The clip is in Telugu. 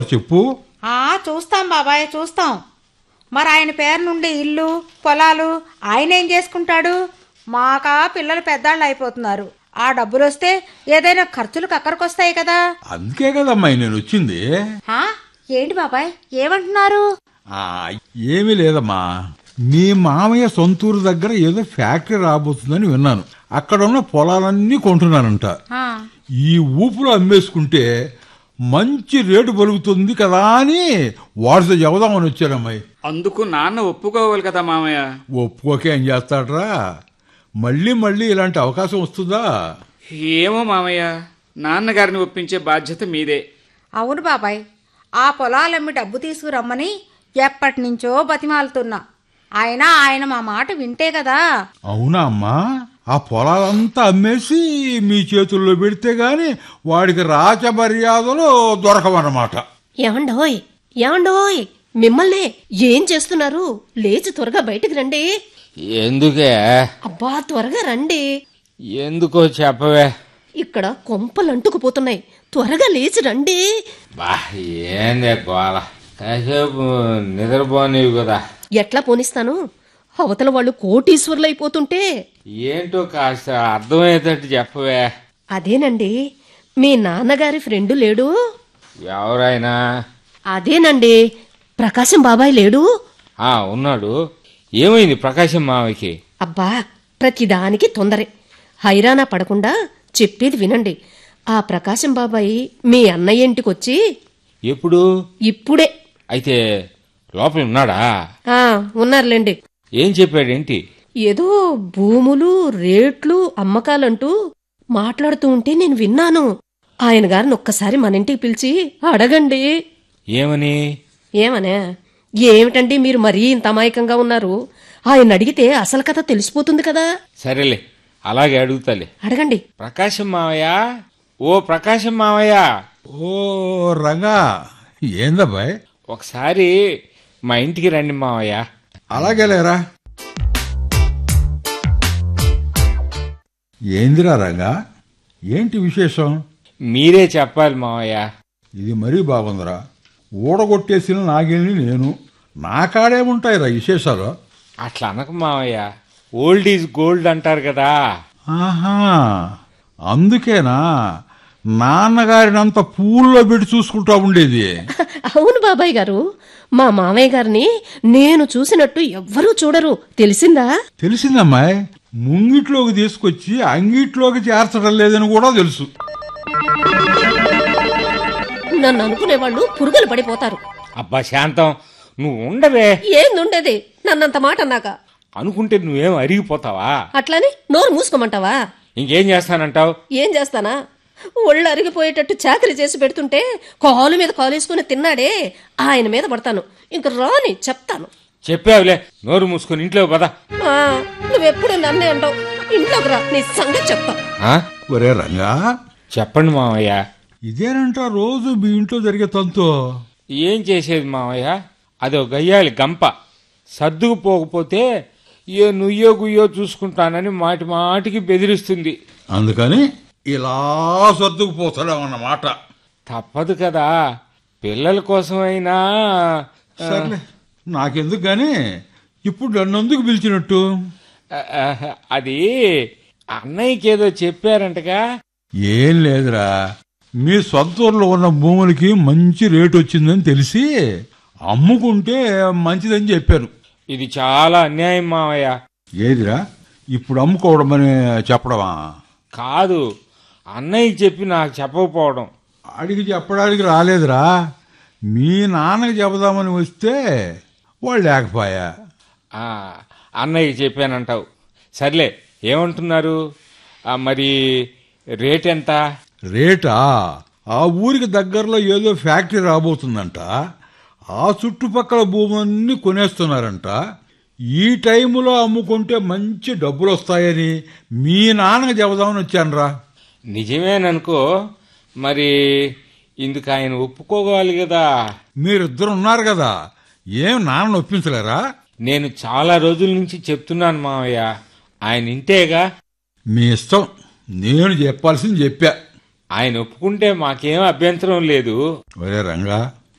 చెప్పు ఆ చూస్తాం బాబాయ్ చూస్తాం మరి ఆయన పేరు నుండి ఇల్లు పొలాలు ఆయన ఏం చేసుకుంటాడు మాకా పిల్లలు పెద్దాళ్ళు అయిపోతున్నారు ఆ డబ్బులు వస్తే ఏదైనా ఖర్చులు కక్కరికొస్తాయి కదా అందుకే కదమ్మా నేను వచ్చింది హా ఏంటి బాబాయ్ ఏమంటున్నారు ఆ, ఏమీ లేదమ్మా మీ మామయ్య సొంతూరు దగ్గర ఏదో ఫ్యాక్టరీ రాబోతుందని విన్నాను అక్కడ ఉన్న పొలాలన్నీ కొంటున్నానంట ఆ, ఈ ఊపులో అమ్మేసుకుంటే మంచి రేటు పలుకుతుంది కదా అని వాడితో చెబుదామని వచ్చానమ్మాయి అందుకు నాన్న ఒప్పుకోవాలి కదా మామయ్య ఒప్పుకోకే ఏం చేస్తాడ్రా మళ్ళీ మళ్ళీ ఇలాంటి అవకాశం వస్తుందా ఏమో మామయ్య నాన్నగారిని ఒప్పించే బాధ్యత మీదే అవును బాబాయ్ ఆ పొలాలమ్మి డబ్బు తీసుకురమ్మని ఎప్పటి నుంచో బతిమాలుతున్నా అయినా ఆయన మా మాట వింటే కదా అవునా అమ్మా ఆ పొలాలంతా అమ్మేసి మీ చేతుల్లో పెడితే గాని వాడికి రాచ మర్యాదలు దొరకవన్నమాట ఏమండోయ్ ఏమండోయ్ మిమ్మల్నే ఏం చేస్తున్నారు లేచి త్వరగా బయటికి రండి ఎందుకే అబ్బా త్వరగా రండి ఎందుకో చెప్పవే ఇక్కడ కొంపలు అంటుకుపోతున్నాయి త్వరగా లేచి రండి బా ఏందే గోల కాసేపు నిద్రపోనివి కదా ఎట్లా పోనిస్తాను అవతల వాళ్ళు కోటీశ్వర్లు అయిపోతుంటే ఏంటో కాస్త అర్థమయ్యేటట్టు చెప్పవే అదేనండి మీ నాన్నగారి ఫ్రెండు లేడు ఎవరైనా అదేనండి ప్రకాశం బాబాయ్ లేడు ఆ ఉన్నాడు ఏమైంది ప్రకాశం మావకి అబ్బా ప్రతిదానికి తొందరే హైరానా పడకుండా చెప్పేది వినండి ఆ ప్రకాశం బాబాయ్ మీ అన్నయ్య ఇంటికొచ్చి ఎప్పుడు ఇప్పుడే అయితే లోపల ఉన్నాడా ఆ ఉన్నారులేండి ఏం చెప్పాడేంటి ఏదో భూములు రేట్లు అమ్మకాలంటూ మాట్లాడుతూ ఉంటే నేను విన్నాను ఆయన గారిని ఒక్కసారి మన ఇంటికి పిలిచి అడగండి ఏమని ఏమనే ఏమిటండి మీరు మరీ ఇంత అమాయకంగా ఉన్నారు ఆయన అడిగితే అసలు కథ తెలిసిపోతుంది కదా సరేలే అలాగే అడుగుతాలే అడగండి ప్రకాశం మావయ్య ఓ ప్రకాశం మావయ్య ఓ రంగా ఏందబ్బాయ్ ఒకసారి మా ఇంటికి రండి మావయ్య అలాగే లేరా ఏందిరా రంగా ఏంటి విశేషం మీరే చెప్పాలి మావయ్య ఇది మరీ బాగుందిరా ఊడగొట్టేసిన నాగిల్ని నేను నా కాడేముంటాయిరా విశేషాలు అట్లా అనక మావయ్య ఓల్డ్ ఈజ్ గోల్డ్ అంటారు కదా ఆహా అందుకేనా నాన్నగారినంత పూల్లో పెట్టి చూసుకుంటా ఉండేది అవును బాబాయ్ గారు మా మామయ్య గారిని నేను చూసినట్టు ఎవ్వరూ చూడరు తెలిసిందా తెలిసిందమ్మాయి ముంగిట్లోకి తీసుకొచ్చి అంగిట్లోకి చేర్చడం లేదని కూడా తెలుసు నన్ను అనుకునేవాళ్ళు పురుగులు పడిపోతారు అబ్బా శాంతం నువ్వు ఉండవే ఏందుండేది నన్నంత మాట అన్నాక అనుకుంటే నువ్వేం అరిగిపోతావా అట్లని నోరు మూసుకోమంటావా ఇంకేం చేస్తానంటావు ఏం చేస్తానా ఒళ్ళు అరిగిపోయేటట్టు చాకరీ చేసి పెడుతుంటే కాలు మీద కాలేసుకుని తిన్నాడే ఆయన మీద పడతాను ఇంక రాని చెప్తాను చెప్పావులే నోరు మూసుకొని ఇంట్లో పద ఆ, నువ్వెప్పుడు నన్నే అంటావు ఇంట్లోకి రా నీ సంగతి చెప్తా ఆ? ఒరే రంగా చెప్పండి మావయ్య ఇదేనంట రోజు మీ ఇంట్లో జరిగే తంతు ఏం చేసేది మావయ్య అదో గయ్యాలి గంప సర్దుకుపోకపోతే ఏ నుయ్యో గుయ్యో చూసుకుంటానని మాటి మాటికి బెదిరిస్తుంది అందుకని ఇలా సర్దుకుపోతాడమన్నమాట తప్పదు కదా పిల్లల కోసమైనా ఆ, సర్లే నాకెందుకు గాని ఇప్పుడు నన్నెందుకు పిలిచినట్టు ఆ, అది అన్నయ్యకి ఏదో చెప్పారంటగా ఏం లేదురా మీ సొంత ఊర్లో ఉన్న భూములకి మంచి రేటు వచ్చిందని తెలిసి అమ్ముకుంటే మంచిదని చెప్పాను ఇది చాలా అన్యాయం మావయ్య ఏదిరా ఇప్పుడు అమ్ముకోవడం అని చెప్పడమా కాదు అన్నయ్యకి చెప్పి నాకు చెప్పకపోవడం అడిగి చెప్పడానికి రాలేదురా మీ నాన్నకి చెబుదామని వస్తే వాళ్ళు లేకపోయా ఆ, అన్నయ్యకి చెప్పానంటావు సర్లే ఏమంటున్నారు ఆ, మరి రేట్ ఎంత రేటా ఆ ఊరికి దగ్గరలో ఏదో ఫ్యాక్టరీ రాబోతుందంట ఆ చుట్టుపక్కల భూములన్నీ కొనేస్తున్నారంట ఈ టైములో అమ్ముకుంటే మంచి డబ్బులు వస్తాయని మీ నాన్నకి చెబుదామని వచ్చానురా నిజమేననుకో మరి ఇందుకు ఆయన ఒప్పుకోవాలి కదా మీరిద్దరు ఉన్నారు కదా ఏం నాన్న ఒప్పించలేరా నేను చాలా రోజుల నుంచి చెప్తున్నాను మావయ్య ఆయన ఇంటేగా మీ ఇష్టం నేను చెప్పాల్సింది చెప్పా ఆయన ఒప్పుకుంటే మాకేం అభ్యంతరం లేదు ఒరే రంగా